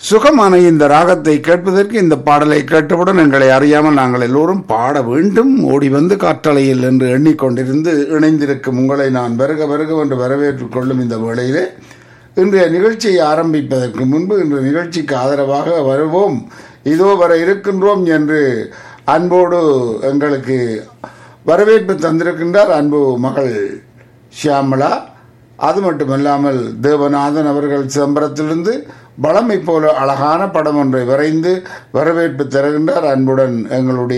சுகமான இந்த ராகத்தை கேட்பதற்கு இந்த பாடலை கேட்டவுடன் எங்களை அறியாமல் நாங்கள் எல்லோரும் பாட வேண்டும் ஓடி வந்து காற்றலையில் என்று எண்ணிக்கொண்டிருந்து இணைந்திருக்கும் உங்களை நான் வருக வருக என்று வரவேற்றுக் கொள்ளும் இந்த வேளையிலே இன்றைய நிகழ்ச்சியை ஆரம்பிப்பதற்கு முன்பு இன்று நிகழ்ச்சிக்கு ஆதரவாக வருவோம் இதோ வர இருக்கின்றோம் என்று அன்போடு எங்களுக்கு வரவேற்பு தந்திருக்கின்றார் அன்பு மகள் ஷியாமளா அது மட்டுமல்லாமல் தேவநாதன் அவர்கள் சிதம்பரத்திலிருந்து பழமை போல அழகான படம் ஒன்றை வரைந்து வரவேற்பு தருகின்றார் அன்புடன் எங்களுடைய